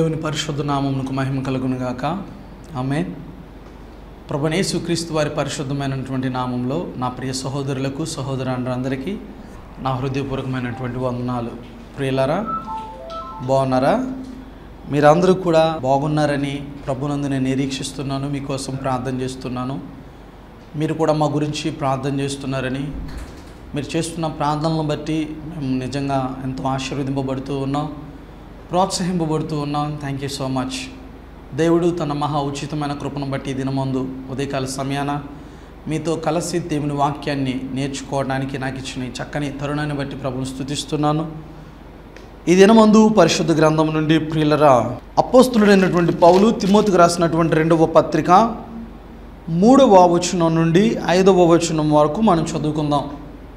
దేవుని పరిశుద్ధ నామమునకు మహిమ కలుగును గాక ఆమె ప్రభునేసు క్రీస్తు వారి పరిశుద్ధమైనటువంటి నామంలో నా ప్రియ సహోదరులకు సహోదరులందరికీ నా హృదయపూర్వకమైనటువంటి వందనాలు ప్రియులారా బాగున్నారా మీరందరూ కూడా బాగున్నారని ప్రభునందు నేను నిరీక్షిస్తున్నాను మీకోసం ప్రార్థన చేస్తున్నాను మీరు కూడా మా గురించి ప్రార్థన చేస్తున్నారని మీరు చేస్తున్న ప్రార్థనలను బట్టి మేము నిజంగా ఎంతో ఆశీర్వదింపబడుతూ ఉన్నాం ప్రోత్సహింపబడుతూ ఉన్నాం థ్యాంక్ యూ సో మచ్ దేవుడు తన మహా ఉచితమైన కృపను బట్టి ఈ దినమందు ఉదయకాల సమయాన మీతో కలిసి దేవుని వాక్యాన్ని నేర్చుకోవడానికి నాకు ఇచ్చిన ఈ చక్కని తరుణాన్ని బట్టి ప్రభుని స్థుతిస్తున్నాను ఈ దినమందు పరిశుద్ధ గ్రంథం నుండి ప్రియులరా అపోస్తులుడైనటువంటి పౌలు తిమోతికి రాసినటువంటి రెండవ పత్రిక మూడవ వచనం నుండి ఐదవ వచనం వరకు మనం చదువుకుందాం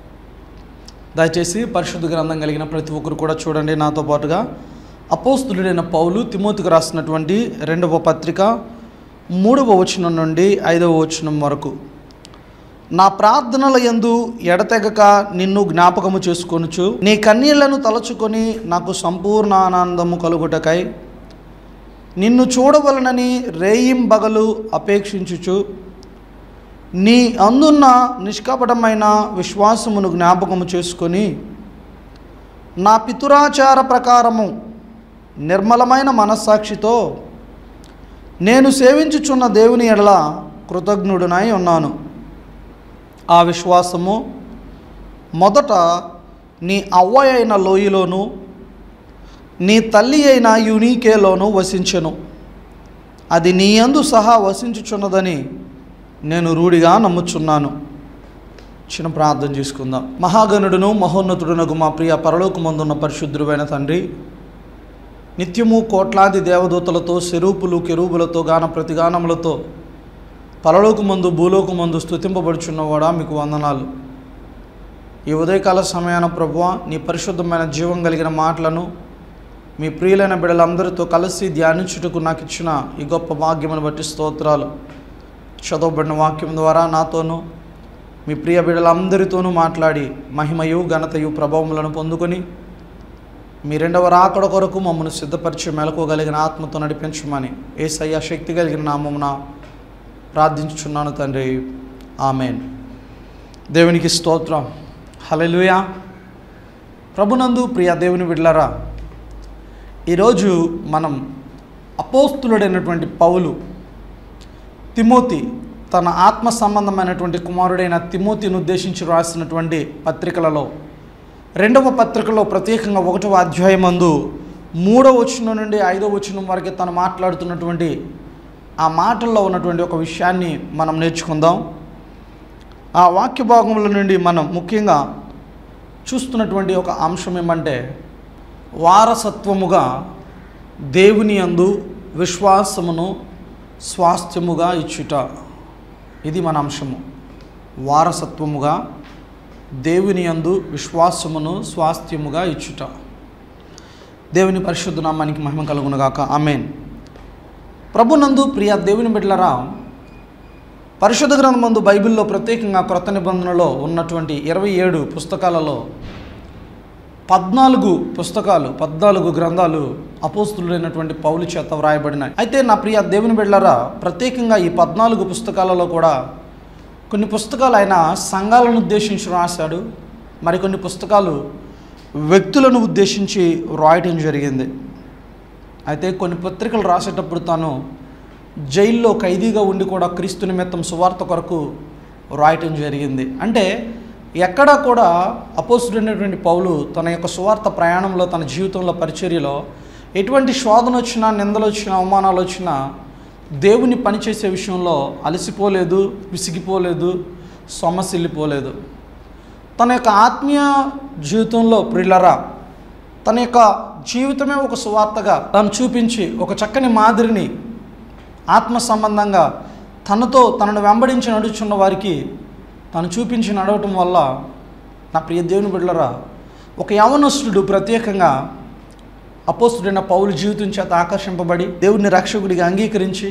దయచేసి పరిశుద్ధ గ్రంథం కలిగిన ప్రతి ఒక్కరు కూడా చూడండి నాతో పాటుగా అపోస్తులుడైన పౌలు తిమోతికి రాసినటువంటి రెండవ పత్రిక మూడవ వచనం నుండి ఐదవ వచనం వరకు నా ప్రార్థనల యందు ఎడతెగక నిన్ను జ్ఞాపకము చేసుకొనుచు నీ కన్నీళ్లను తలచుకొని నాకు సంపూర్ణ ఆనందము కలుగుటకై నిన్ను చూడవలనని రేయింబగలు అపేక్షించుచు నీ అందున్న నిష్కపటమైన విశ్వాసమును జ్ఞాపకము చేసుకొని నా పితురాచార ప్రకారము నిర్మలమైన మనస్సాక్షితో నేను సేవించుచున్న దేవుని ఎడల కృతజ్ఞుడునై ఉన్నాను ఆ విశ్వాసము మొదట నీ అవ్వ అయిన లోయలోను నీ తల్లి అయిన యునీకేలోను వసించెను అది నీ యందు సహా వసించుచున్నదని నేను రూఢిగా నమ్ముచున్నాను చిన్న ప్రార్థన చేసుకుందాం మహాగణుడును మహోన్నతుడునకు మా ప్రియ పరలోకమందున్న పరిశుద్ధుడైన తండ్రి నిత్యము కోట్లాది దేవదూతలతో శరూపులు కెరూపులతో గాన ప్రతిగానములతో పరలోకమందు భూలోకమందు స్థుతింపబడుచున్నవాడా మీకు వందనాలు ఈ ఉదయకాల సమయాన ప్రభువ నీ పరిశుద్ధమైన జీవం కలిగిన మాటలను మీ ప్రియులైన బిడ్డలందరితో కలిసి ధ్యానించుటకు నాకు ఇచ్చిన ఈ గొప్ప భాగ్యమును బట్టి స్తోత్రాలు చదవబడిన వాక్యం ద్వారా నాతోనూ మీ ప్రియ బిడ్డలందరితోనూ మాట్లాడి మహిమయు ఘనతయు ప్రభావములను పొందుకొని మీ రెండవ రాకడ కొరకు మమ్మల్ని సిద్ధపరిచి మెలకోగలిగిన ఆత్మతో నడిపించమని ఏసయ్య శక్తి కలిగిన నామమున ప్రార్థించుచున్నాను తండ్రి ఆమెన్ దేవునికి స్తోత్రం హలెలుయా ప్రభునందు ప్రియ దేవుని బిడ్డలారా ఈరోజు మనం అపోస్తులుడైనటువంటి పౌలు తిమోతి తన ఆత్మ సంబంధమైనటువంటి కుమారుడైన తిమోతిని ఉద్దేశించి రాసినటువంటి పత్రికలలో రెండవ పత్రికలో ప్రత్యేకంగా ఒకటవ అధ్యాయమందు మూడవ వచనం నుండి ఐదవ వచనం వరకు తను మాట్లాడుతున్నటువంటి ఆ మాటల్లో ఉన్నటువంటి ఒక విషయాన్ని మనం నేర్చుకుందాం ఆ వాక్య భాగముల నుండి మనం ముఖ్యంగా చూస్తున్నటువంటి ఒక అంశం ఏమంటే వారసత్వముగా దేవుని యందు విశ్వాసమును స్వాస్థ్యముగా ఇచ్చుట ఇది మన అంశము వారసత్వముగా దేవుని యందు విశ్వాసమును స్వాస్థ్యముగా ఇచ్చుట దేవుని పరిశుద్ధ నామానికి మహిమ కలుగునుగాక ఆమెన్ ప్రభునందు ప్రియ దేవుని బిడ్డలరా పరిశుద్ధ గ్రంథమందు బైబిల్లో ప్రత్యేకంగా క్రొత్త నిబంధనలో ఉన్నటువంటి ఇరవై ఏడు పుస్తకాలలో పద్నాలుగు పుస్తకాలు పద్నాలుగు గ్రంథాలు అపోస్తులైనటువంటి పౌలు చేత వ్రాయబడినాయి అయితే నా ప్రియ దేవుని బిడ్డలరా ప్రత్యేకంగా ఈ పద్నాలుగు పుస్తకాలలో కూడా కొన్ని పుస్తకాలు ఆయన సంఘాలను ఉద్దేశించి రాశాడు మరికొన్ని పుస్తకాలు వ్యక్తులను ఉద్దేశించి రాయటం జరిగింది అయితే కొన్ని పత్రికలు రాసేటప్పుడు తాను జైల్లో ఖైదీగా ఉండి కూడా క్రీస్తు నిమిత్తం సువార్త కొరకు రాయటం జరిగింది అంటే ఎక్కడా కూడా అపోసుడైనటువంటి పౌలు తన యొక్క సువార్త ప్రయాణంలో తన జీవితంలో పరిచర్యలో ఎటువంటి శోధన వచ్చినా నిందలు వచ్చినా అవమానాలు వచ్చినా దేవుని పనిచేసే విషయంలో అలసిపోలేదు విసిగిపోలేదు సొమ్మసిల్లిపోలేదు తన యొక్క ఆత్మీయ జీవితంలో ప్రిల్లరా తన యొక్క జీవితమే ఒక సువార్తగా తను చూపించి ఒక చక్కని మాదిరిని ఆత్మ సంబంధంగా తనతో తనను వెంబడించి నడుచున్న వారికి తను చూపించి నడవటం వల్ల నా ప్రియ దేవుని బిడ్డలరా ఒక యవనస్తుడు ప్రత్యేకంగా అపోస్తుడైన పౌలు జీవితం చేత ఆకర్షింపబడి దేవుడిని రక్షకుడిగా అంగీకరించి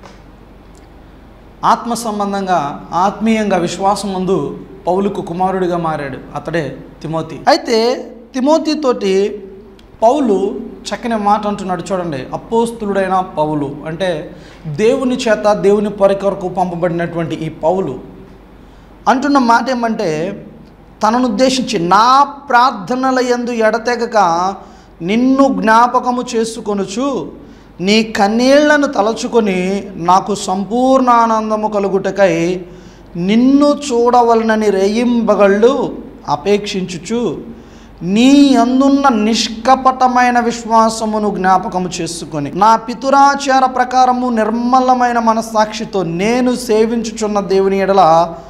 ఆత్మ సంబంధంగా ఆత్మీయంగా విశ్వాసం ముందు పౌలుకు కుమారుడిగా మారాడు అతడే తిమోతి అయితే తిమోతి తోటి పౌలు చక్కని మాట అంటున్నాడు చూడండి అపోస్తులుడైన పౌలు అంటే దేవుని చేత దేవుని పరికొరకు పంపబడినటువంటి ఈ పౌలు అంటున్న మాట ఏమంటే తనను ఉద్దేశించి నా ప్రార్థనల యందు ఎడతెగక నిన్ను జ్ఞాపకము చేసుకొనుచు నీ కన్నీళ్లను తలచుకొని నాకు సంపూర్ణ ఆనందము కలుగుటకై నిన్ను చూడవలనని రేయింబగళ్ళు అపేక్షించుచు నీ అందున్న నిష్కపటమైన విశ్వాసమును జ్ఞాపకము చేసుకొని నా పితురాచార ప్రకారము నిర్మలమైన మనస్సాక్షితో నేను సేవించుచున్న దేవుని ఎడల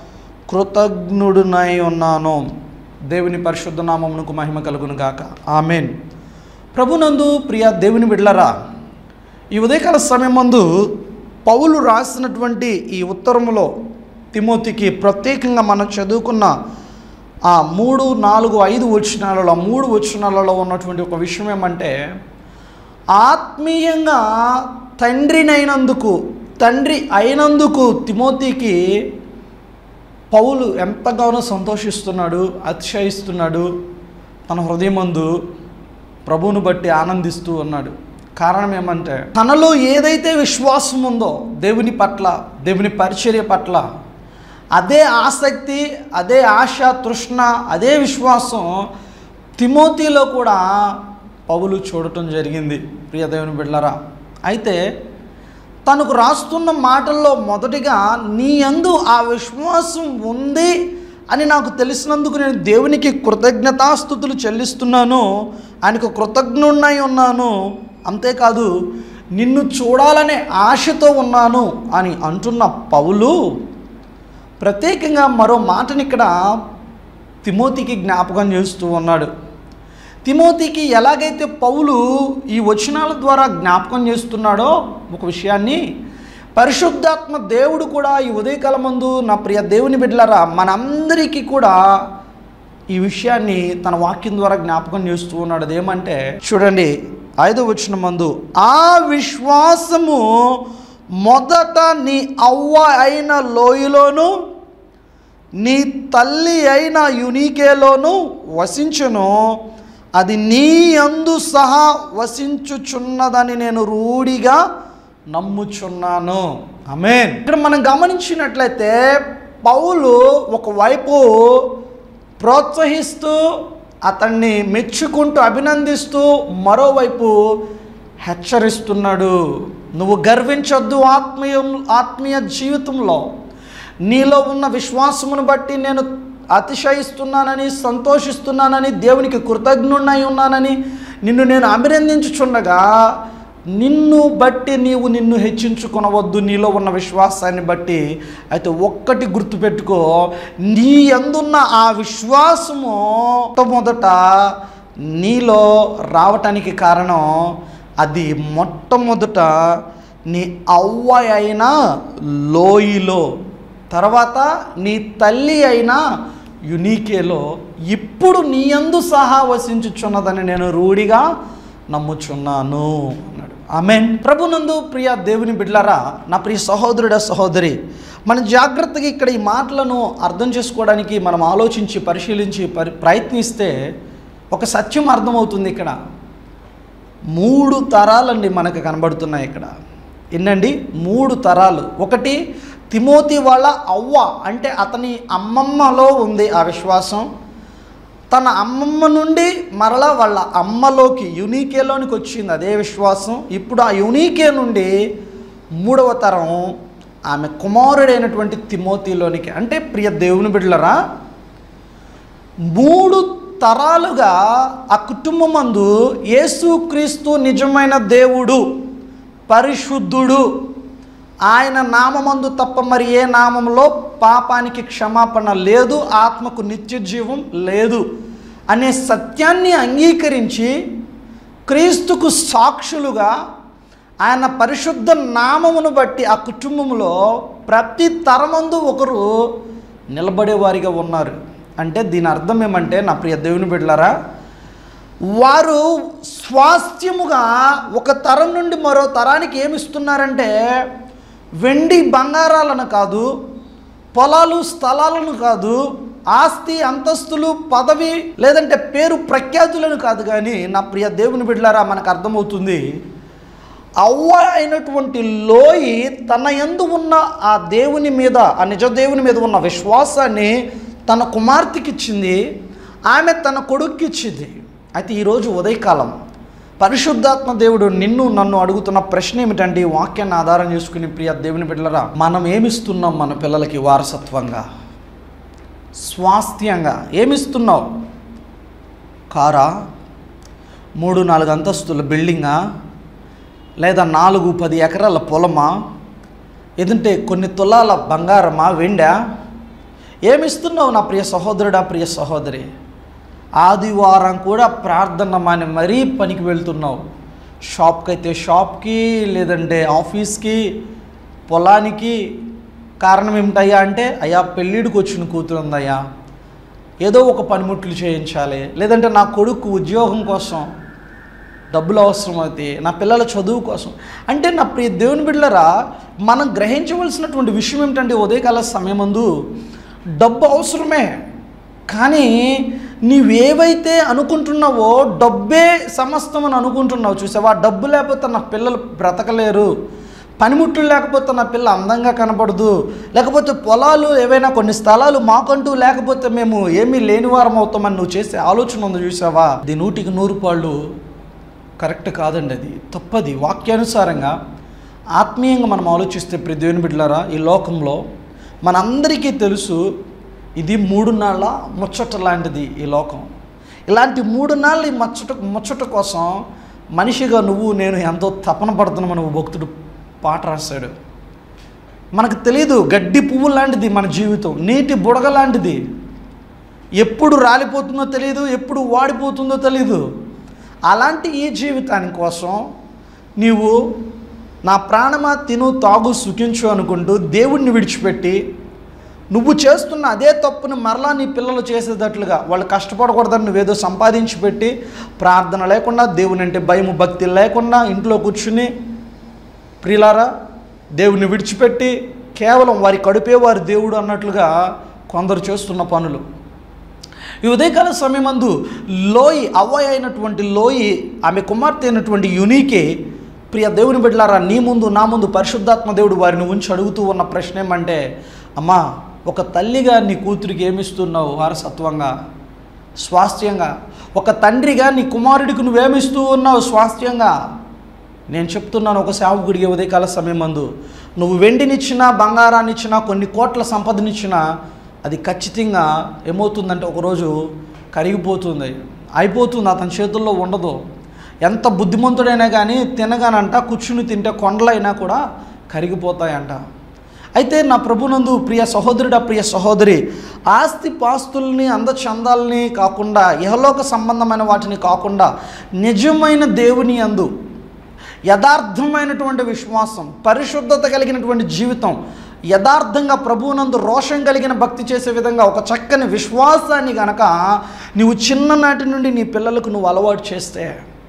కృతజ్ఞుడునై ఉన్నాను దేవుని పరిశుద్ధ నామమునకు మహిమ కలుగును గాక ఆమెన్ ప్రభునందు ప్రియ దేవుని బిడ్లరా ఈ ఉదయకాల సమయం మందు పౌలు రాసినటువంటి ఈ ఉత్తరములో తిమోతికి ప్రత్యేకంగా మనం చదువుకున్న ఆ మూడు నాలుగు ఐదు వచనాలలో మూడు వచనాలలో ఉన్నటువంటి ఒక విషయం ఏమంటే ఆత్మీయంగా తండ్రినైనందుకు తండ్రి అయినందుకు తిమోతికి పౌలు ఎంతగానో సంతోషిస్తున్నాడు అతిశయిస్తున్నాడు తన హృదయమందు ప్రభువును బట్టి ఆనందిస్తూ ఉన్నాడు కారణం ఏమంటే తనలో ఏదైతే విశ్వాసం ఉందో దేవుని పట్ల దేవుని పరిచర్య పట్ల అదే ఆసక్తి అదే ఆశ తృష్ణ అదే విశ్వాసం తిమోతిలో కూడా పౌలు చూడటం జరిగింది ప్రియ దేవుని బిడ్డలరా అయితే తనకు రాస్తున్న మాటల్లో మొదటిగా నీ యందు ఆ విశ్వాసం ఉంది అని నాకు తెలిసినందుకు నేను దేవునికి కృతజ్ఞతాస్థుతులు చెల్లిస్తున్నాను ఆయనకు కృతజ్ఞున్నై ఉన్నాను అంతేకాదు నిన్ను చూడాలనే ఆశతో ఉన్నాను అని అంటున్న పౌలు ప్రత్యేకంగా మరో మాటని ఇక్కడ తిమోతికి జ్ఞాపకం చేస్తూ ఉన్నాడు తిమోతికి ఎలాగైతే పౌలు ఈ వచనాల ద్వారా జ్ఞాపకం చేస్తున్నాడో ఒక విషయాన్ని పరిశుద్ధాత్మ దేవుడు కూడా ఈ ఉదయకాలం ముందు నా ప్రియ దేవుని బిడ్డలారా మనందరికీ కూడా ఈ విషయాన్ని తన వాక్యం ద్వారా జ్ఞాపకం చేస్తూ ఉన్నాడు అదేమంటే చూడండి ఐదో వచ్చిన మందు ఆ విశ్వాసము మొదట నీ అవ్వ అయిన లోయలోను నీ తల్లి అయిన యునికేలోను వసించును అది నీ అందు సహా వసించుచున్నదని నేను రూఢిగా నమ్ముచున్నాను ఆమేన్ ఇక్కడ మనం గమనించినట్లయితే పౌలు ఒకవైపు ప్రోత్సహిస్తూ అతన్ని మెచ్చుకుంటూ అభినందిస్తూ మరోవైపు హెచ్చరిస్తున్నాడు నువ్వు గర్వించొద్దు ఆత్మీయ ఆత్మీయ జీవితంలో నీలో ఉన్న విశ్వాసమును బట్టి నేను అతిశయిస్తున్నానని సంతోషిస్తున్నానని దేవునికి కృతజ్ఞున్నై ఉన్నానని నిన్ను నేను అభినందించుచుండగా నిన్ను బట్టి నీవు నిన్ను హెచ్చించుకొనవద్దు నీలో ఉన్న విశ్వాసాన్ని బట్టి అయితే ఒక్కటి గుర్తుపెట్టుకో నీ అందున్న ఆ విశ్వాసము మొట్టమొదట నీలో రావటానికి కారణం అది మొట్టమొదట నీ అవ్వ అయిన లోయలో తర్వాత నీ తల్లి అయిన యునీకేలో ఇప్పుడు నీ యందు సహా వసించుచున్నదని నేను రూఢిగా నమ్ముచున్నాను అన్నాడు ఆమెన్ ప్రభునందు ప్రియ దేవుని బిడ్లరా నా ప్రియ సహోదరుడ సహోదరి మన జాగ్రత్తగా ఇక్కడ ఈ మాటలను అర్థం చేసుకోవడానికి మనం ఆలోచించి పరిశీలించి పరి ప్రయత్నిస్తే ఒక సత్యం అర్థమవుతుంది ఇక్కడ మూడు తరాలండి మనకు కనబడుతున్నాయి ఇక్కడ ఎన్నండి మూడు తరాలు ఒకటి తిమోతి వాళ్ళ అవ్వ అంటే అతని అమ్మమ్మలో ఉంది ఆ విశ్వాసం తన అమ్మమ్మ నుండి మరలా వాళ్ళ అమ్మలోకి యునీకేలోనికి వచ్చింది అదే విశ్వాసం ఇప్పుడు ఆ యునీకే నుండి మూడవ తరం ఆమె కుమారుడైనటువంటి తిమోతిలోనికి అంటే ప్రియ దేవుని బిడ్డలరా మూడు తరాలుగా ఆ కుటుంబం మందు యేసుక్రీస్తు నిజమైన దేవుడు పరిశుద్ధుడు ఆయన నామమందు తప్ప మరి ఏ నామంలో పాపానికి క్షమాపణ లేదు ఆత్మకు నిత్య జీవం లేదు అనే సత్యాన్ని అంగీకరించి క్రీస్తుకు సాక్షులుగా ఆయన పరిశుద్ధ నామమును బట్టి ఆ కుటుంబంలో ప్రతి తరమందు ఒకరు నిలబడేవారిగా ఉన్నారు అంటే దీని అర్థం ఏమంటే నా ప్రియ దేవుని బిడ్డలారా వారు స్వాస్థ్యముగా ఒక తరం నుండి మరో తరానికి ఏమి ఇస్తున్నారంటే వెండి బంగారాలను కాదు పొలాలు స్థలాలను కాదు ఆస్తి అంతస్తులు పదవి లేదంటే పేరు ప్రఖ్యాతులను కాదు కానీ నా ప్రియ దేవుని బిడ్డలారా మనకు అర్థమవుతుంది అవ్వ అయినటువంటి లోయి తన యందు ఉన్న ఆ దేవుని మీద ఆ నిజ దేవుని మీద ఉన్న విశ్వాసాన్ని తన కుమార్తెకి ఇచ్చింది ఆమె తన కొడుక్కి ఇచ్చింది అయితే ఈరోజు ఉదయకాలం పరిశుద్ధాత్మ దేవుడు నిన్ను నన్ను అడుగుతున్న ప్రశ్న ఏమిటంటే ఈ వాక్యాన్ని ఆధారం చేసుకుని ప్రియ దేవుని బిడ్డలరా మనం ఏమిస్తున్నాం మన పిల్లలకి వారసత్వంగా స్వాస్థ్యంగా ఏమిస్తున్నావు కారా మూడు నాలుగు అంతస్తుల బిల్డింగా లేదా నాలుగు పది ఎకరాల పొలమా ఏదంటే కొన్ని తులాల బంగారమా వెండా ఏమిస్తున్నావు నా ప్రియ సహోదరుడా ప్రియ సహోదరి ఆదివారం కూడా ప్రార్థన మాని మరీ పనికి వెళ్తున్నావు షాప్కి అయితే షాప్కి లేదంటే ఆఫీస్కి పొలానికి కారణం ఏమిటయ్యా అంటే అయ్యా పెళ్ళిడికి వచ్చిన కూతురు ఉందయ్యా ఏదో ఒక పనిముట్లు చేయించాలి లేదంటే నా కొడుకు ఉద్యోగం కోసం డబ్బులు అవసరమైతే నా పిల్లల చదువు కోసం అంటే నా ప్రియ దేవుని బిడ్డలరా మనం గ్రహించవలసినటువంటి విషయం ఏమిటంటే ఉదయకాల సమయమందు డబ్బు అవసరమే కానీ నీవేవైతే అనుకుంటున్నావో డబ్బే సమస్తం అని అనుకుంటున్నావు చూసావా డబ్బు లేకపోతే నా పిల్లలు బ్రతకలేరు పనిముట్లు లేకపోతే నా పిల్ల అందంగా కనపడదు లేకపోతే పొలాలు ఏవైనా కొన్ని స్థలాలు మాకంటూ లేకపోతే మేము ఏమీ లేని వారం అవుతామని నువ్వు చేసే ఆలోచన ఉంది చూసావా ఇది నూటికి నూరు పాళ్ళు కరెక్ట్ కాదండి అది తప్పది వాక్యానుసారంగా ఆత్మీయంగా మనం ఆలోచిస్తే ప్రతి దేవుని బిడ్డలారా ఈ లోకంలో మనందరికీ తెలుసు ఇది మూడు నాళ్ళ ముచ్చట లాంటిది ఈ లోకం ఇలాంటి మూడు నాళ్ళు ఈ ముచ్చట ముచ్చట కోసం మనిషిగా నువ్వు నేను ఎంతో తపన పడుతున్నామని ఓ భక్తుడు పాట రాశాడు మనకు తెలియదు గడ్డి పువ్వు లాంటిది మన జీవితం నీటి బుడగ లాంటిది ఎప్పుడు రాలిపోతుందో తెలియదు ఎప్పుడు వాడిపోతుందో తెలియదు అలాంటి ఈ జీవితాని కోసం నీవు నా ప్రాణమా తిను తాగు సుఖించు అనుకుంటూ దేవుణ్ణి విడిచిపెట్టి నువ్వు చేస్తున్న అదే తప్పుని మరలా నీ పిల్లలు చేసేటట్లుగా వాళ్ళు కష్టపడకూడదని నువ్వేదో సంపాదించి పెట్టి ప్రార్థన లేకుండా దేవుని అంటే భయము భక్తి లేకుండా ఇంట్లో కూర్చుని ప్రియులారా దేవుని విడిచిపెట్టి కేవలం వారి కడుపే వారి దేవుడు అన్నట్లుగా కొందరు చేస్తున్న పనులు ఈ ఉదయకాల సమయమందు లోయి అవ్వయ అయినటువంటి లోయి ఆమె కుమార్తె అయినటువంటి యునీకే ప్రియ దేవుని బిడ్డలారా నీ ముందు నా ముందు పరిశుద్ధాత్మ దేవుడు వారిని ఉంచి అడుగుతూ ఉన్న ప్రశ్న ఏమంటే అమ్మా ఒక తల్లిగా నీ కూతురికి ఏమిస్తున్నావు వారసత్వంగా స్వాస్థ్యంగా ఒక తండ్రిగా నీ కుమారుడికి నువ్వేమిస్తూ ఉన్నావు స్వాస్థ్యంగా నేను చెప్తున్నాను ఒక సేవకుడికి ఉదయకాల సమయమందు నువ్వు వెండినిచ్చినా బంగారాన్ని ఇచ్చినా కొన్ని కోట్ల సంపదనిచ్చినా అది ఖచ్చితంగా ఏమవుతుందంటే ఒకరోజు కరిగిపోతుంది అయిపోతుంది అతని చేతుల్లో ఉండదు ఎంత బుద్ధిమంతుడైనా కానీ తినగానంట కూర్చుని తింటే కొండలైనా కూడా కరిగిపోతాయంట అయితే నా ప్రభునందు ప్రియ సహోదరుడా ప్రియ సహోదరి ఆస్తి పాస్తుల్ని అందచందాలని కాకుండా ఇహలోక సంబంధమైన వాటిని కాకుండా నిజమైన దేవుని అందు యథార్థమైనటువంటి విశ్వాసం పరిశుద్ధత కలిగినటువంటి జీవితం యథార్థంగా ప్రభువునందు రోషం కలిగిన భక్తి చేసే విధంగా ఒక చక్కని విశ్వాసాన్ని గనక నీవు చిన్ననాటి నుండి నీ పిల్లలకు నువ్వు అలవాటు చేస్తే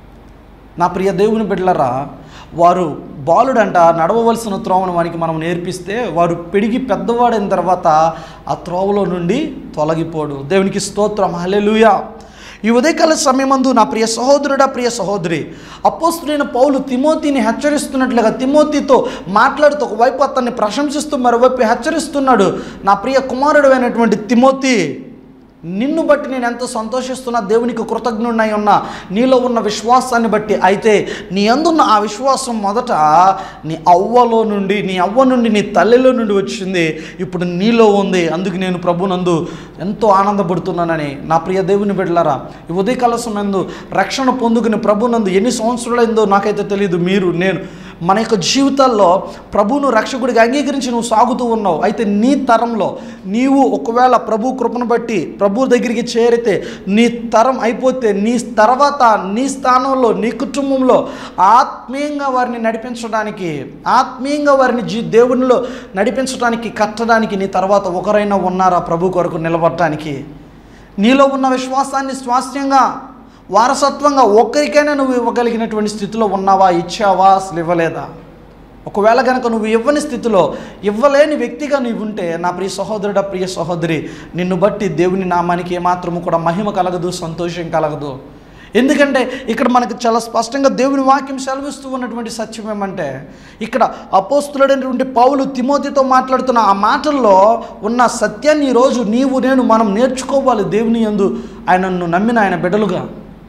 నా ప్రియ దేవుని బిడ్డలరా వారు బాలుడంట నడవవలసిన త్రోవను వానికి మనం నేర్పిస్తే వారు పెరిగి పెద్దవాడైన తర్వాత ఆ త్రోవలో నుండి తొలగిపోడు దేవునికి స్తోత్రం హల్లెలూయా ఈ ఉదయకాల సమయమందు నా ప్రియ సహోదరుడా ప్రియ సహోదరి అపోస్తుడైన పౌలు తిమోతిని హెచ్చరిస్తున్నట్లుగా తిమోతితో మాట్లాడుతూ ఒకవైపు అతన్ని ప్రశంసిస్తూ మరోవైపు హెచ్చరిస్తున్నాడు నా ప్రియ కుమారుడు అయినటువంటి తిమోతి నిన్ను బట్టి నేను ఎంతో సంతోషిస్తున్నా దేవునికి కృతజ్ఞుడై ఉన్నా నీలో ఉన్న విశ్వాసాన్ని బట్టి అయితే నీ అందున్న ఆ విశ్వాసం మొదట నీ అవ్వలో నుండి నీ అవ్వ నుండి నీ తల్లిలో నుండి వచ్చింది ఇప్పుడు నీలో ఉంది అందుకు నేను ప్రభునందు ఎంతో ఆనందపడుతున్నానని నా ప్రియ దేవుని బిడ్డలారా ఈ ఉదయకాల సమయందు రక్షణ పొందుకుని ప్రభునందు ఎన్ని సంవత్సరాలైందో నాకైతే తెలియదు మీరు నేను మన యొక్క జీవితాల్లో ప్రభువును రక్షకుడిగా అంగీకరించి నువ్వు సాగుతూ ఉన్నావు అయితే నీ తరంలో నీవు ఒకవేళ ప్రభు కృపను బట్టి ప్రభు దగ్గరికి చేరితే నీ తరం అయిపోతే నీ తర్వాత నీ స్థానంలో నీ కుటుంబంలో ఆత్మీయంగా వారిని నడిపించడానికి ఆత్మీయంగా వారిని జీ దేవునిలో నడిపించడానికి కట్టడానికి నీ తర్వాత ఒకరైనా ఉన్నారా ప్రభు కొరకు నిలబడటానికి నీలో ఉన్న విశ్వాసాన్ని స్వాస్థ్యంగా వారసత్వంగా ఒక్కరికైనా నువ్వు ఇవ్వగలిగినటువంటి స్థితిలో ఉన్నావా ఇచ్చావా అసలు ఇవ్వలేదా ఒకవేళ కనుక నువ్వు ఇవ్వని స్థితిలో ఇవ్వలేని వ్యక్తిగా నీవు ఉంటే నా ప్రియ సహోదరుడ ప్రియ సహోదరి నిన్ను బట్టి దేవుని నామానికి ఏమాత్రము కూడా మహిమ కలగదు సంతోషం కలగదు ఎందుకంటే ఇక్కడ మనకు చాలా స్పష్టంగా దేవుని వాక్యం సెలవిస్తూ ఉన్నటువంటి సత్యం ఏమంటే ఇక్కడ అపోస్తులైనటువంటి పౌలు తిమోతితో మాట్లాడుతున్న ఆ మాటల్లో ఉన్న సత్యాన్ని ఈరోజు నీవు నేను మనం నేర్చుకోవాలి దేవుని యందు ఆయనను నమ్మిన ఆయన బిడ్డలుగా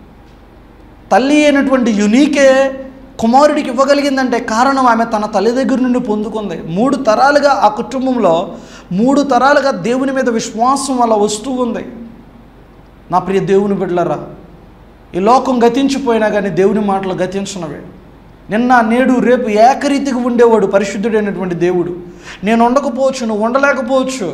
తల్లి అయినటువంటి యునీకే కుమారుడికి ఇవ్వగలిగిందంటే కారణం ఆమె తన తల్లి దగ్గర నుండి పొందుకుంది మూడు తరాలుగా ఆ కుటుంబంలో మూడు తరాలుగా దేవుని మీద విశ్వాసం వల్ల వస్తూ ఉంది నా ప్రియ దేవుని బిడ్డలరా ఈ లోకం గతించిపోయినా కానీ దేవుని మాటలు గతించినవే నిన్న నేడు రేపు ఏకరీతిగా ఉండేవాడు పరిశుద్ధుడైనటువంటి దేవుడు నేను ఉండకపోవచ్చు నువ్వు ఉండలేకపోవచ్చు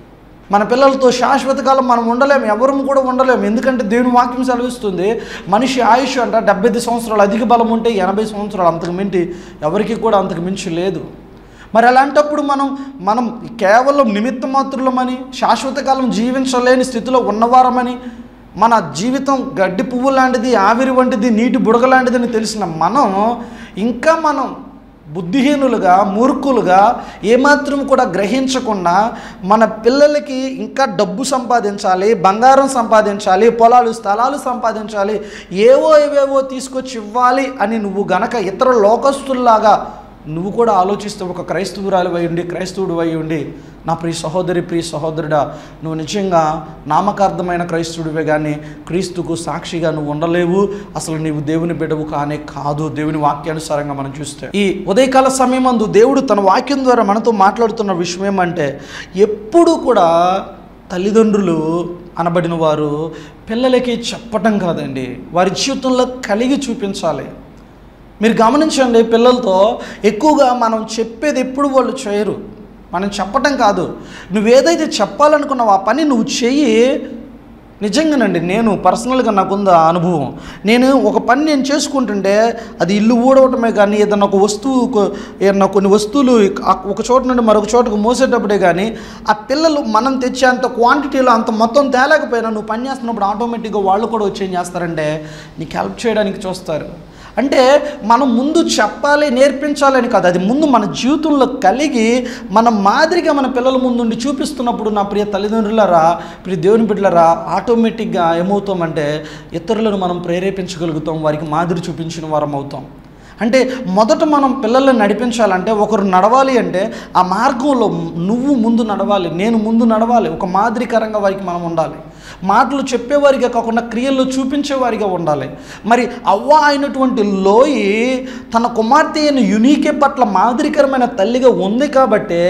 మన పిల్లలతో శాశ్వత కాలం మనం ఉండలేము ఎవరు కూడా ఉండలేము ఎందుకంటే దేవుని వాక్యం సెలవిస్తుంది మనిషి ఆయుష్ అంట డెబ్బై ఐదు సంవత్సరాలు అధిక బలం ఉంటే ఎనభై సంవత్సరాలు అంతకు మించి ఎవరికి కూడా అంతకు మించి లేదు మరి అలాంటప్పుడు మనం మనం కేవలం నిమిత్త మాత్రులమని శాశ్వత కాలం జీవించలేని స్థితిలో ఉన్నవారమని మన జీవితం గడ్డి పువ్వు లాంటిది ఆవిరి వంటిది నీటి బుడగ లాంటిదని తెలిసిన మనం ఇంకా మనం బుద్ధిహీనులుగా మూర్ఖులుగా ఏమాత్రం కూడా గ్రహించకుండా మన పిల్లలకి ఇంకా డబ్బు సంపాదించాలి బంగారం సంపాదించాలి పొలాలు స్థలాలు సంపాదించాలి ఏవో ఏవేవో తీసుకొచ్చి ఇవ్వాలి అని నువ్వు గనక ఇతర లోకస్తుల్లాగా నువ్వు కూడా ఆలోచిస్తే ఒక క్రైస్తవురాలు అయి ఉండి క్రైస్తవుడు అయి ఉండి నా ప్రియ సహోదరి ప్రియ సహోదరుడా నువ్వు నిజంగా నామకార్థమైన క్రైస్తవుడివే కానీ క్రీస్తుకు సాక్షిగా నువ్వు ఉండలేవు అసలు నీవు దేవుని బిడ్డవు కానే కాదు దేవుని వాక్యానుసారంగా మనం చూస్తే ఈ ఉదయకాల సమయం అందు దేవుడు తన వాక్యం ద్వారా మనతో మాట్లాడుతున్న విషయం ఏమంటే ఎప్పుడు కూడా తల్లిదండ్రులు అనబడిన వారు పిల్లలకి చెప్పటం కాదండి వారి జీవితంలో కలిగి చూపించాలి మీరు గమనించండి పిల్లలతో ఎక్కువగా మనం చెప్పేది ఎప్పుడు వాళ్ళు చేయరు మనం చెప్పటం కాదు నువ్వేదైతే చెప్పాలనుకున్నావు ఆ పని నువ్వు చెయ్యి నిజంగానండి నేను పర్సనల్గా నాకుంది ఆ అనుభవం నేను ఒక పని నేను చేసుకుంటుంటే అది ఇల్లు ఊడవటమే కానీ ఏదన్నా ఒక వస్తువు కొ- ఏదన్నా కొన్ని వస్తువులు ఆ- ఒక చోట నుండి మరొక చోటకు మోసేటప్పుడే కానీ ఆ పిల్లలు మనం తెచ్చే అంత క్వాంటిటీలో అంత మొత్తం తేలేకపోయినా నువ్వు పని చేస్తున్నప్పుడు ఆటోమేటిక్గా వాళ్ళు కూడా వచ్చి ఏం చేస్తారంటే నీకు హెల్ప్ చేయడానికి చూస్తారు అంటే మనం ముందు చెప్పాలి నేర్పించాలని కాదు అది ముందు మన జీవితంలో కలిగి మన మాదిరిగా మన పిల్లల ముందుండి చూపిస్తున్నప్పుడు నా ప్రియ తల్లిదండ్రులరా ప్రియ దేవుని బిడ్డలరా ఆటోమేటిక్గా ఏమవుతామంటే ఇతరులను మనం ప్రేరేపించగలుగుతాం వారికి మాదిరి చూపించిన వారం అవుతాం అంటే మొదట మనం పిల్లల్ని నడిపించాలంటే ఒకరు నడవాలి అంటే ఆ మార్గంలో నువ్వు ముందు నడవాలి నేను ముందు నడవాలి ఒక మాదిరికరంగా వారికి మనం ఉండాలి మాటలు చెప్పేవారిగా కాకుండా క్రియల్లో చూపించేవారిగా ఉండాలి మరి అవ్వ అయినటువంటి లోయి తన కుమార్తె అయిన యునీకే పట్ల మాదిరికరమైన తల్లిగా ఉంది కాబట్టే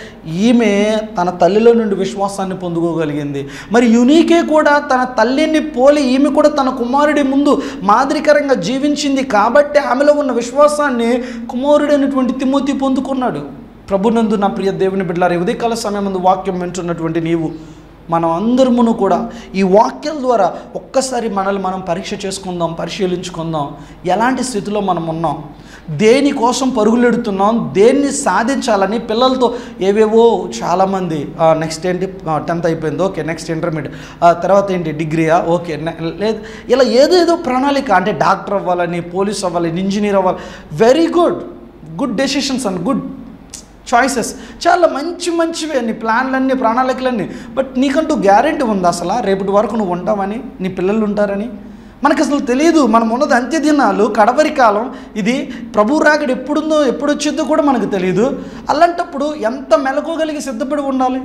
ఈమె తన తల్లిలో నుండి విశ్వాసాన్ని పొందుకోగలిగింది మరి యునీకే కూడా తన తల్లిని పోలి ఈమె కూడా తన కుమారుడి ముందు మాదిరికరంగా జీవించింది కాబట్టి ఆమెలో ఉన్న విశ్వాసాన్ని కుమారుడైనటువంటి తిమోతి పొందుకున్నాడు ప్రభునందు నా ప్రియ దేవుని బిడ్డలారు ఉదయకాల సమయం ముందు వాక్యం వింటున్నటువంటి నీవు మనం అందరమును కూడా ఈ వాక్యాల ద్వారా ఒక్కసారి మనల్ని మనం పరీక్ష చేసుకుందాం పరిశీలించుకుందాం ఎలాంటి స్థితిలో మనం ఉన్నాం దేనికోసం పరుగులెడుతున్నాం దేన్ని సాధించాలని పిల్లలతో ఏవేవో చాలామంది నెక్స్ట్ ఏంటి టెన్త్ అయిపోయింది ఓకే నెక్స్ట్ ఇంటర్మీడియట్ తర్వాత ఏంటి డిగ్రీయా ఓకే నె- లేదు ఇలా ఏదేదో ప్రణాళిక అంటే డాక్టర్ అవ్వాలని పోలీస్ అవ్వాలని ఇంజనీర్ అవ్వాలి very good good decisions and good choices చాలా మంచి మంచివి నీ ప్లాన్లన్నీ ప్రణాళికలన్నీ బట్ నీకంటూ గ్యారెంటీ ఉంది అసలు రేపటి వరకు నువ్వు ఉంటావని నీ పిల్లలు ఉంటారని మనకు అసలు తెలియదు మనం ఉన్నది అంత్య దినాలు కడవరి కాలం ఇది ప్రభు రాకడ ఎప్పుడుందో ఎప్పుడు వచ్చిందో కూడా మనకు తెలియదు అలాంటప్పుడు ఎంత మెలకోగలిగి సిద్ధపడి ఉండాలి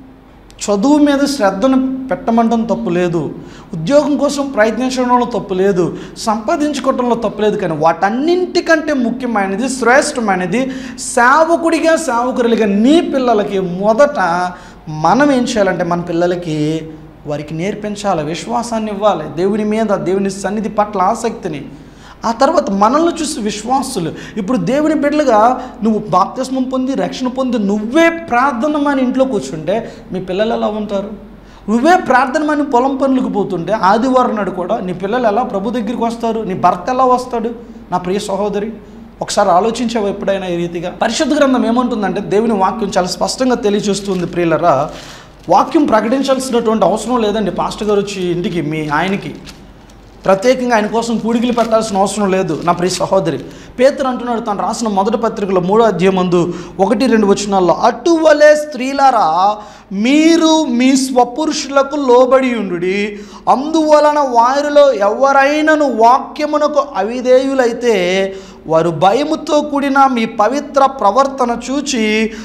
చదువు మీద శ్రద్ధను పెట్టమంటం తప్పు లేదు ఉద్యోగం కోసం ప్రయత్నించడంలో తప్పు లేదు సంపాదించుకోవడంలో తప్పు లేదు కానీ వాటన్నింటికంటే ముఖ్యమైనది శ్రేష్టమైనది సేవకుడిగా సేవకురులుగా నీ పిల్లలకి మొదట మనం ఏం చేయాలంటే మన పిల్లలకి వారికి నేర్పించాలి విశ్వాసాన్ని ఇవ్వాలి దేవుని మీద దేవుని సన్నిధి పట్ల ఆసక్తిని ఆ తర్వాత మనల్ని చూసి విశ్వాసులు ఇప్పుడు దేవుని బిడ్డలుగా నువ్వు బాప్తిస్మం పొంది రక్షణ పొంది నువ్వే ప్రార్థన మన ఇంట్లో కూర్చుంటే మీ పిల్లలు ఎలా ఉంటారు నువ్వే ప్రార్థన మన పొలం పనులకు పోతుంటే ఆదివారం నాడు కూడా నీ పిల్లలు ఎలా ప్రభు దగ్గరికి వస్తారు నీ భర్త ఎలా వస్తాడు నా ప్రియ సహోదరి ఒకసారి ఆలోచించావు ఎప్పుడైనా ఈ రీతిగా పరిశుద్ధ గ్రంథం ఏమంటుందంటే దేవుని వాక్యం చాలా స్పష్టంగా తెలియజేస్తుంది ప్రియులరా వాక్యం ప్రకటించాల్సినటువంటి అవసరం లేదండి పాస్టర్ గారు వచ్చి ఇంటికి మీ ఆయనకి ప్రత్యేకంగా ఆయన కోసం పూడికలు పెట్టాల్సిన అవసరం లేదు నా ప్రియ సహోదరి పేతురు అంటున్నాడు తను రాసిన మొదటి పత్రికలో మూడో అధ్యాయం మందు ఒకటి రెండు వచనాల్లో అటువలే స్త్రీలారా మీరు మీ స్వపురుషులకు లోబడి ఉండు అందువలన వారిలో ఎవరైనను వాక్యమునకు అవిధేయులైతే వారు భయముతో కూడిన మీ పవిత్ర ప్రవర్తన చూచి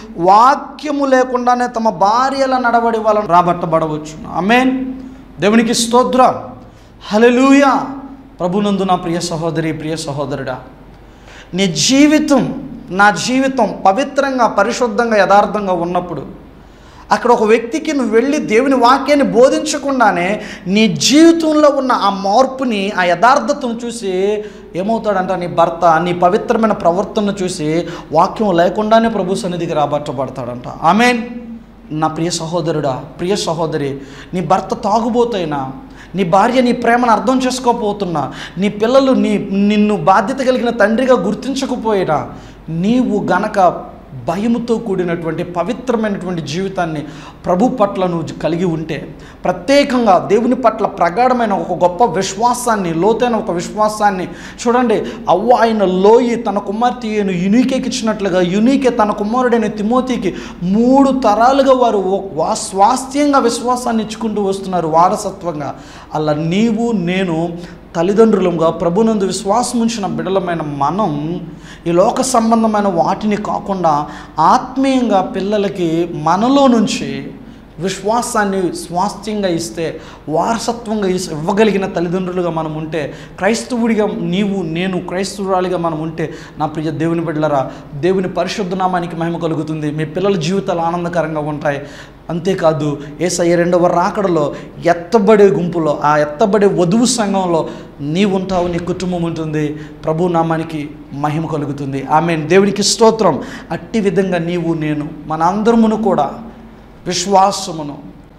వాక్యము లేకుండానే తమ భార్యల నడవడి వలన రాబట్టబడవచ్చు ఆమెన్ దేవునికి స్తోత్రం హలలుయా ప్రభునందు నా ప్రియ సహోదరి ప్రియ సహోదరుడా నీ జీవితం నా జీవితం పవిత్రంగా పరిశుద్ధంగా యథార్థంగా ఉన్నప్పుడు అక్కడ ఒక వ్యక్తికి నువ్వు వెళ్ళి దేవుని వాక్యాన్ని బోధించకుండానే నీ జీవితంలో ఉన్న ఆ మార్పుని ఆ యథార్థతను చూసి ఏమవుతాడంట నీ భర్త నీ పవిత్రమైన ప్రవర్తనను చూసి వాక్యం లేకుండానే ప్రభు సన్నిధికి రాబట్టబడతాడంట ఆమెన్ నా ప్రియ సహోదరుడా ప్రియ సహోదరి నీ భర్త తాగుబోతైనా నీ భార్య నీ ప్రేమను అర్థం చేసుకోకపోతున్నా నీ పిల్లలు నీ నిన్ను బాధ్యత కలిగిన తండ్రిగా గుర్తించకపోయినా నీవు గనక భయముతో కూడినటువంటి పవిత్రమైనటువంటి జీవితాన్ని ప్రభు పట్ల నువ్వు కలిగి ఉంటే ప్రత్యేకంగా దేవుని పట్ల ప్రగాఢమైన ఒక గొప్ప విశ్వాసాన్ని లోతైన ఒక విశ్వాసాన్ని చూడండి అవ్వ ఆయన లోయి తన కుమార్తె అయిన యునీకేకి ఇచ్చినట్లుగా యునీకే తన కుమారుడైన తిమోతికి మూడు తరాలుగా వారు ఓ- వా స్వాస్థ్యంగా విశ్వాసాన్ని ఇచ్చుకుంటూ వస్తున్నారు వారసత్వంగా అలా నీవు నేను తల్లిదండ్రులుగా ప్రభునందు విశ్వాసం ఉంచిన బిడలమైన మనం ఈ లోక సంబంధమైన వాటిని కాకుండా ఆత్మీయంగా పిల్లలకి మనలో నుంచి విశ్వాసాన్ని స్వాస్థ్యంగా ఇస్తే వారసత్వంగా ఇస్- ఇవ్వగలిగిన తల్లిదండ్రులుగా మనం ఉంటే క్రైస్తవుడిగా నీవు నేను క్రైస్తవురాలిగా మనం ఉంటే నా ప్రియ దేవుని బిడ్డలరా దేవుని పరిశుద్ధ నామానికి మహిమ కలుగుతుంది మీ పిల్లల జీవితాలు ఆనందకరంగా ఉంటాయి అంతేకాదు ఏసయ్య రెండవ రాకడలో ఎత్తబడే గుంపులో ఆ ఎత్తబడే వధువు సంఘంలో నీవు ఉంటావు నీ కుటుంబం ఉంటుంది ప్రభు నామానికి మహిమ కలుగుతుంది ఆమె దేవునికి స్తోత్రం అట్టి విధంగా నీవు నేను మన అందరమును కూడా విశ్వాసమును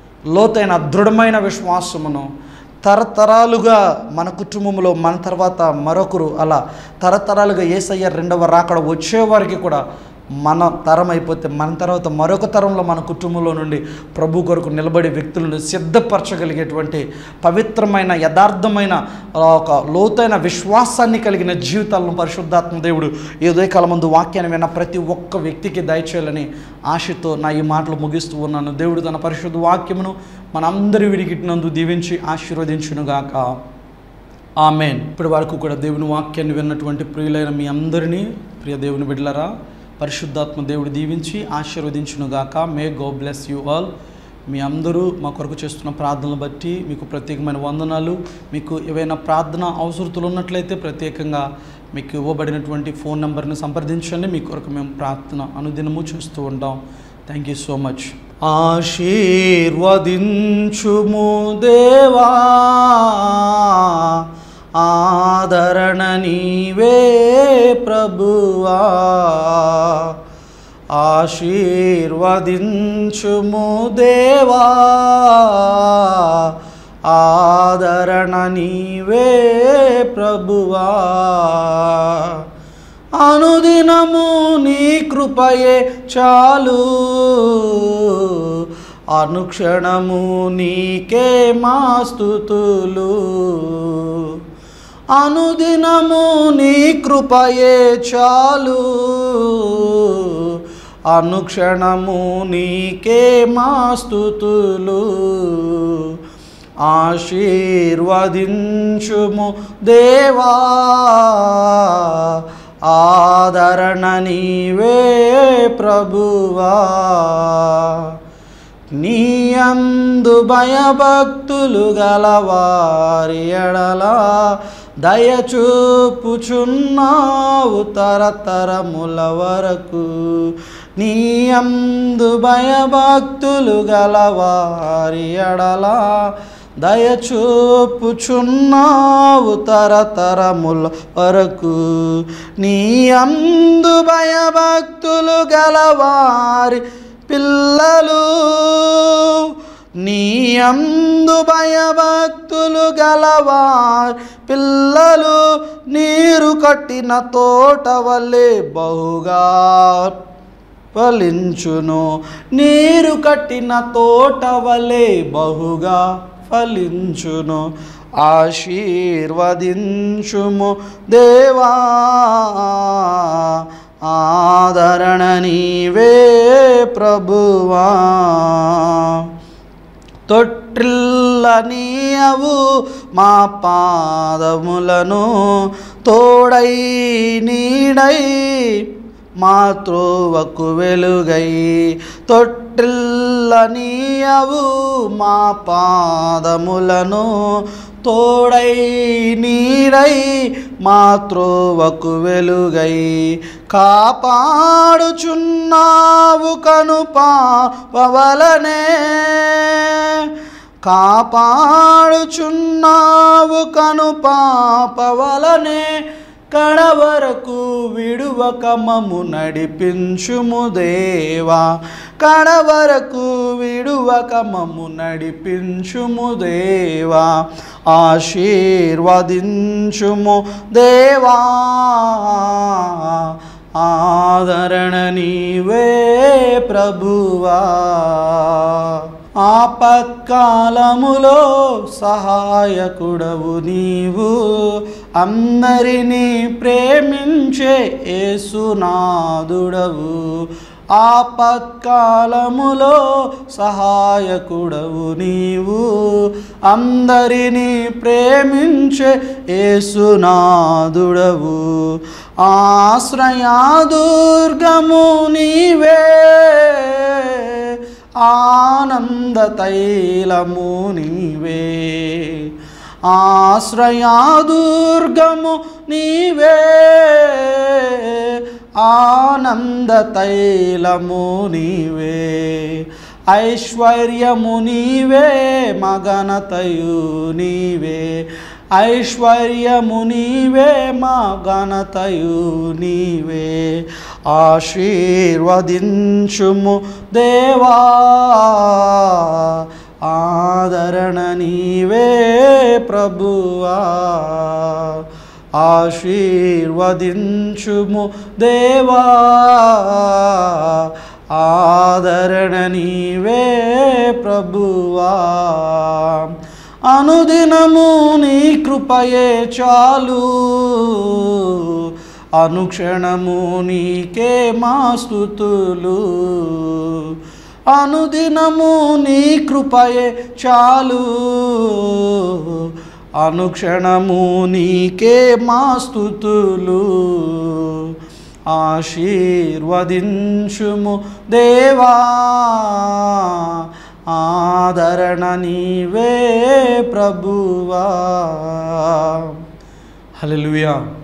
లోతైన దృఢమైన విశ్వాసమును తరతరాలుగా మన కుటుంబంలో మన తర్వాత మరొకరు అలా తరతరాలుగా ఏసయ్య రెండవ రాకడ వచ్చేవారికి కూడా మన తరం అయిపోతే మన తర్వాత మరొక తరంలో మన కుటుంబంలో నుండి ప్రభు కొరకు నిలబడే వ్యక్తులను సిద్ధపరచగలిగేటువంటి పవిత్రమైన యథార్థమైన ఆ, ఒక లోతైన విశ్వాసాన్ని కలిగిన జీవితాలను పరిశుద్ధాత్మ దేవుడు ఈ ఉదయకాలం ముందు వాక్యాన్ని విన్న ప్రతి ఒక్క వ్యక్తికి దయచేయాలని ఆశతో నా ఈ మాటలు ముగిస్తూ ఉన్నాను దేవుడు తన పరిశుద్ధ వాక్యమును మనందరి విడిగిట్టినందు దీవించి ఆశీర్వదించునుగాక ఆమెన్ ఇప్పటి వరకు కూడా దేవుని వాక్యాన్ని విన్నటువంటి ప్రియులైన మీ అందరినీ ప్రియ దేవుని బిడ్డలరా పరిశుద్ధాత్మ దేవుడు దీవించి ఆశీర్వదించునుగాక may God bless you all మీ అందరూ మా కొరకు చేస్తున్న ప్రార్థనలు బట్టి మీకు ప్రత్యేకమైన వందనాలు మీకు ఏవైనా ప్రార్థన అవసరతలు ఉన్నట్లయితే ప్రత్యేకంగా మీకు ఇవ్వబడినటువంటి ఫోన్ నెంబర్ని సంప్రదించండి మీ కొరకు మేము ప్రార్థన అనుదినము చేస్తూ ఉంటాం థ్యాంక్ యూ సో మచ్ ఆశీర్వదించుము దేవా ఆదరణ నీవే ప్రభువా ఆశీర్వదించుము దేవా ఆదరణ నీవే ప్రభువా అనుదినము నీ కృపయే చాలు అనుక్షణము నీకే మా స్తుతులు అనుదినము నీ కృపయే చాలు అనుక్షణము నీకే మా స్తుతులు ఆశీర్వదించుము దేవా ఆదరణ నీవే ప్రభువా నీ అందు భయభక్తులు గలవారి ఎడల దయచూపుచున్నావు తరతరముల వరకు నీ అందు భయభక్తులు గలవారి ఎడల దయచూపుచున్నావు తరతరముల వరకు నీ అందు భయభక్తులు గలవారి పిల్లలు నీ అందు భయభక్తులు గలవారి పిల్లలు నీరు కట్టిన తోట వల్లే బహుగా ఫలించును నీరు కట్టిన తోట వలె బహుగా ఫలించును ఆశీర్వదించుము దేవా ఆదరణ నీవే ప్రభువా తొట్టిల్లనీయవు మా పాదములను తోడై నీడై మా త్రోవకు వెలుగై తొట్టిల్లనీయవు మా పాదములను తోడై నీడై మా త్రోవకు వెలుగై కాపాడుచున్నావు కను పాపవలనే కాపాడుచున్నావు కను పాపవలనే కడవరకు విడువక మము నడిపించుము దేవా కడవరకు విడువక మము నడిపించుము దేవా ఆశీర్వదించుము దేవా ఆదరణ నీవే ప్రభువా ఆపత్కాలములో సహాయకుడవు నీవు అందరినీ ప్రేమించే యేసునాదుడవు ఆపత్కాలములో సహాయకుడవు నీవు అందరినీ ప్రేమించే యేసునాదుడవు ఆశ్రయాదుర్గము నీవే ఆనంద తైలము నీవే ఆశ్రయాదుర్గము నీవే ఆనంద తైలము నీవే ఐశ్వర్యము నీవే మగనతయు నీవే ఐశ్వర్యము నీవే మా ఘనతయు నీవే ఆశీర్వదించుము దేవా ఆదరణ నీవే ప్రభువా ఆశీర్వదించుము దేవా ఆదరణ నీవే ప్రభువా అనుదినము నీ కృపయే చాలు అనుక్షణము నీకే మా స్థుతులు అనుదినము నీ కృపయే చాలు అనుక్షణము నీకే మా స్థుతులు ఆశీర్వదించుము దేవా ఆదరణ నీవే ప్రభువా హల్లెలూయా